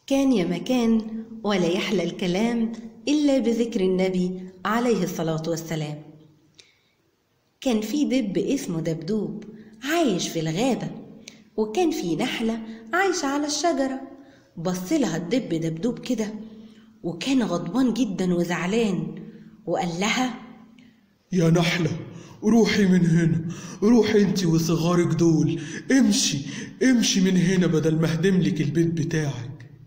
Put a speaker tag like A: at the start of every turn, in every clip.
A: كان يا مكان ولا يحلى الكلام إلا بذكر النبي عليه الصلاة والسلام كان في دب اسمه دبدوب عايش في الغابة وكان في نحلة عايشة على الشجرة بصلها الدب دبدوب كده وكان غضبان جدا وزعلان وقال لها
B: يا نحلة روحي من هنا روحي انت وصغارك دول امشي امشي من هنا بدل ما اهدملك البيت بتاعك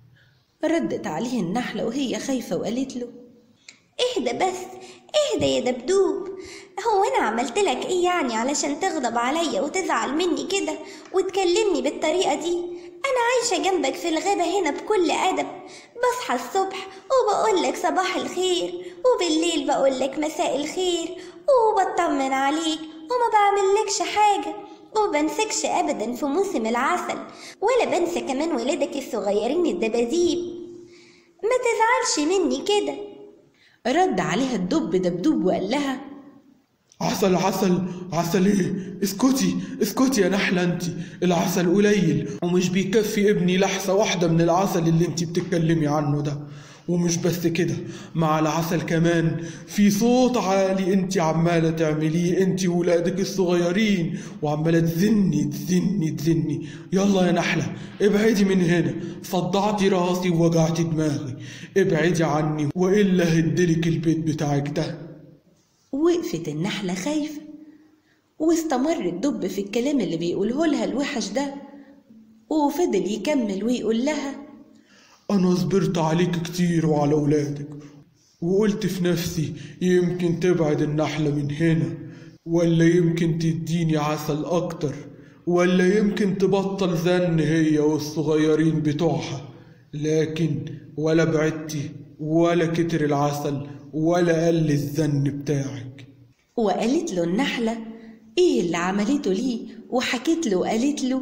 A: ردت عليه النحلة وهي خايفة وقالت له
C: اهدى بس اهدى يا دبدوب هو انا عملت لك ايه يعني علشان تغضب عليا وتزعل مني كده وتكلمني بالطريقه دي انا عايشه جنبك في الغابه هنا بكل ادب بصحى الصبح وبقول لك صباح الخير وبالليل بقول لك مساء الخير وبطمن عليك وما بعملكش حاجه ومبنسكش ابدا في موسم العسل ولا بنسى كمان ولادك الصغيرين الدباديب ما تزعلش مني كده
A: رد عليها الدب دبدوب وقال لها
B: عسل عسل عسل ايه اسكتي اسكتي يا نحلة انت العسل قليل ومش بيكفي ابني لحظة واحدة من العسل اللي انت بتتكلمي عنه ده ومش بس كده مع العسل كمان في صوت عالي انت عمالة تعمليه انت وولادك الصغيرين وعمالة تزني تزني تزني يلا يا نحلة ابعدي من هنا صدعتي راسي ووجعتي دماغي ابعدي عني وإلا هدلك البيت بتاعك ده
A: وقفت النحلة خايفة واستمر الدب في الكلام اللي بيقوله لها الوحش ده وفضل يكمل ويقول لها
B: أنا صبرت عليك كتير وعلى ولادك وقلت في نفسي يمكن تبعد النحلة من هنا ولا يمكن تديني عسل أكتر ولا يمكن تبطل زن هي والصغيرين بتوعها لكن ولا بعدتي ولا كتر العسل ولا قل الزن بتاعك
A: وقالت له النحلة ايه اللي عملته ليه وحكت له وقالت له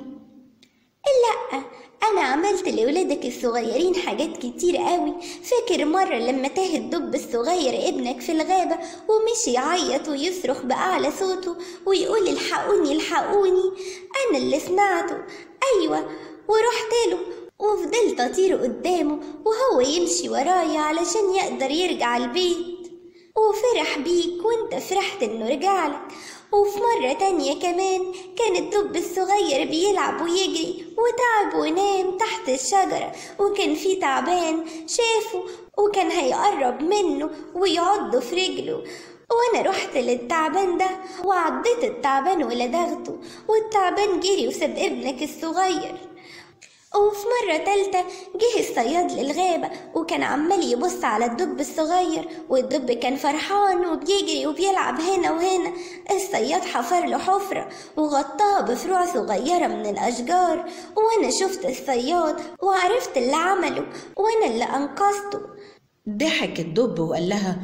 C: لا انا عملت لولادك الصغيرين حاجات كتير قوي فاكر مرة لما تاه الدب الصغير ابنك في الغابة ومشي يعيط ويصرخ بأعلى صوته ويقول الحقوني الحقوني انا اللي سمعته ايوه ورحت له وفضلت اطير قدامه وهو يمشي ورايا علشان يقدر يرجع البيت وفرح بيك وانت فرحت انه رجعلك وفي مرة تانية كمان كان الدب الصغير بيلعب ويجري وتعب ونام تحت الشجرة وكان في تعبان شافه وكان هيقرب منه ويعضه في رجله وانا رحت للتعبان ده وعضيت التعبان ولدغته والتعبان جري وساب ابنك الصغير وفي مرة تالتة جه الصياد للغابة وكان عمال يبص على الدب الصغير والدب كان فرحان وبيجري وبيلعب هنا وهنا الصياد حفر له حفرة وغطاها بفروع صغيرة من الأشجار وأنا شفت الصياد وعرفت اللي عمله وأنا اللي أنقذته
A: ضحك الدب وقال لها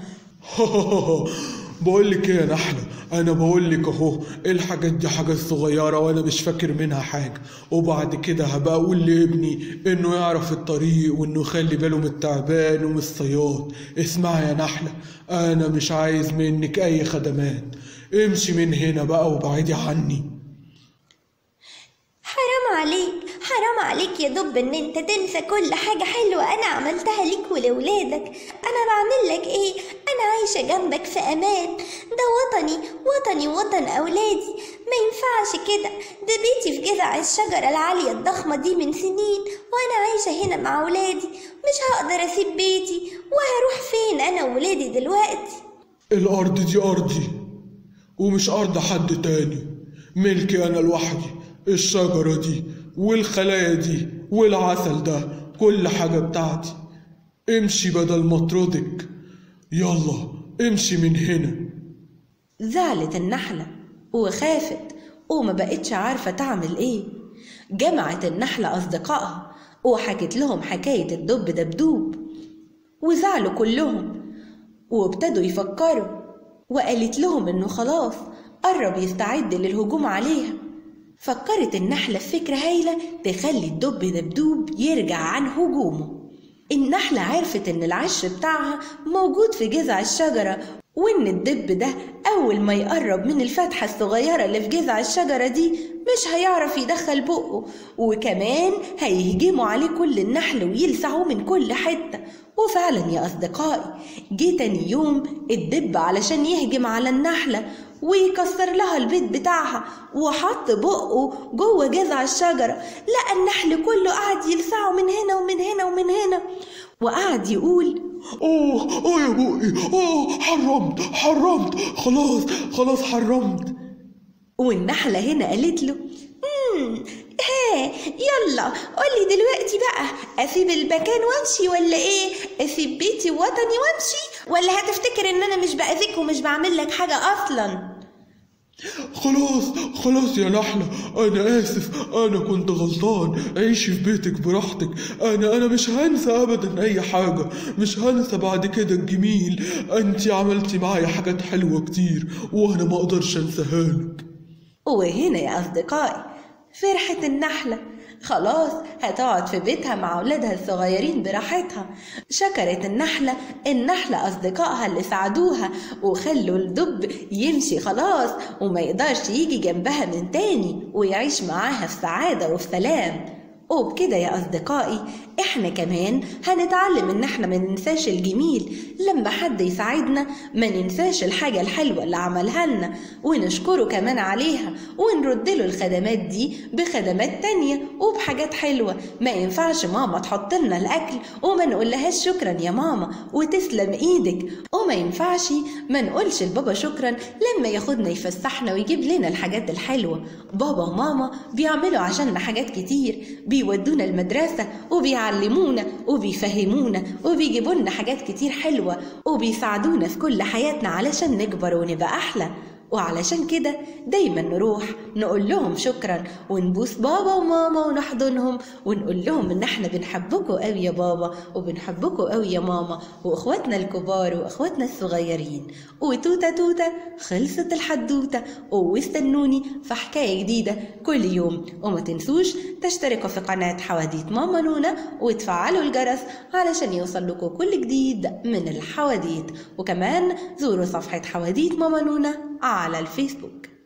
B: بقول لك ايه يا نحلة انا بقول لك اهو الحاجات دي حاجات صغيرة وانا مش فاكر منها حاجة وبعد كده هبقى اقول لابني انه يعرف الطريق وانه يخلي باله من التعبان ومن الصياد اسمعي يا نحلة انا مش عايز منك اي خدمات امشي من هنا بقى وبعدي عني
C: حرام عليك حرام عليك يا دب ان انت تنسى كل حاجة حلوة انا عملتها ليك ولولادك انا بعمل لك ايه انا عايشة جنبك في امان ده وطني وطني وطن اولادي ما ينفعش كده ده بيتي في جذع الشجرة العالية الضخمة دي من سنين وانا عايشة هنا مع ولادي مش هقدر اسيب بيتي وهروح فين انا وولادي دلوقتي
B: الارض دي ارضي ومش ارض حد تاني ملكي انا لوحدي الشجرة دي والخلايا دي والعسل ده كل حاجة بتاعتي امشي بدل ما اطردك يلا امشي من هنا
A: زعلت النحلة وخافت وما بقتش عارفة تعمل ايه جمعت النحلة أصدقائها وحكت لهم حكاية الدب دبدوب وزعلوا كلهم وابتدوا يفكروا وقالت لهم انه خلاص قرب يستعد للهجوم عليها فكرت النحلة في فكرة هايلة تخلي الدب دبدوب يرجع عن هجومه النحلة عرفت إن العش بتاعها موجود في جذع الشجرة وإن الدب ده أول ما يقرب من الفتحة الصغيرة اللي في جذع الشجرة دي مش هيعرف يدخل بقه وكمان هيهجموا عليه كل النحل ويلسعوه من كل حتة وفعلا يا أصدقائي جه تاني يوم الدب علشان يهجم على النحلة ويكسر لها البيت بتاعها وحط بقه جوه جذع الشجرة لقى النحل كله قعد يلسعه من هنا ومن هنا ومن هنا وقعد يقول
B: اوه اوه يا بوقي اوه حرمت حرمت خلاص خلاص حرمت
A: والنحلة هنا قالت له
C: مم. ها يلا قولي دلوقتي بقى اسيب المكان وامشي ولا ايه اسيب بيتي ووطني وامشي ولا هتفتكر ان انا مش باذيك ومش بعمل لك حاجه اصلا
B: خلاص خلاص يا نحلة أنا آسف أنا كنت غلطان عيشي في بيتك براحتك أنا أنا مش هنسى أبدا أي حاجة مش هنسى بعد كده الجميل أنتي عملتي معايا حاجات حلوة كتير وأنا ما أقدرش أنساها لك
A: وهنا يا أصدقائي فرحة النحلة خلاص هتقعد في بيتها مع أولادها الصغيرين براحتها شكرت النحلة النحلة أصدقائها اللي ساعدوها وخلوا الدب يمشي خلاص وما يقدرش يجي جنبها من تاني ويعيش معاها في سعادة وفي سلام وبكده يا أصدقائي إحنا كمان هنتعلم إن إحنا ما ننساش الجميل لما حد يساعدنا ما ننساش الحاجة الحلوة اللي عملها لنا ونشكره كمان عليها ونرد له الخدمات دي بخدمات تانية وبحاجات حلوة ما ينفعش ماما تحط لنا الأكل وما نقولهاش شكرا يا ماما وتسلم إيدك وما ينفعش ما نقولش لبابا شكرا لما ياخدنا يفسحنا ويجيب لنا الحاجات الحلوة بابا وماما بيعملوا عشاننا حاجات كتير بيودونا المدرسة وبيعلمونا وبيفهمونا وبيجيبوا لنا حاجات كتير حلوة وبيساعدونا في كل حياتنا علشان نكبر ونبقى أحلى وعلشان كده دايما نروح نقول لهم شكرا ونبوس بابا وماما ونحضنهم ونقول لهم ان احنا بنحبكم قوي يا بابا وبنحبكم قوي يا ماما واخواتنا الكبار واخواتنا الصغيرين وتوته توته خلصت الحدوته واستنوني في حكايه جديده كل يوم وما تنسوش تشتركوا في قناه حواديت ماما نونا وتفعلوا الجرس علشان يوصل لكم كل جديد من الحواديت وكمان زوروا صفحه حواديت ماما نونا على الفيسبوك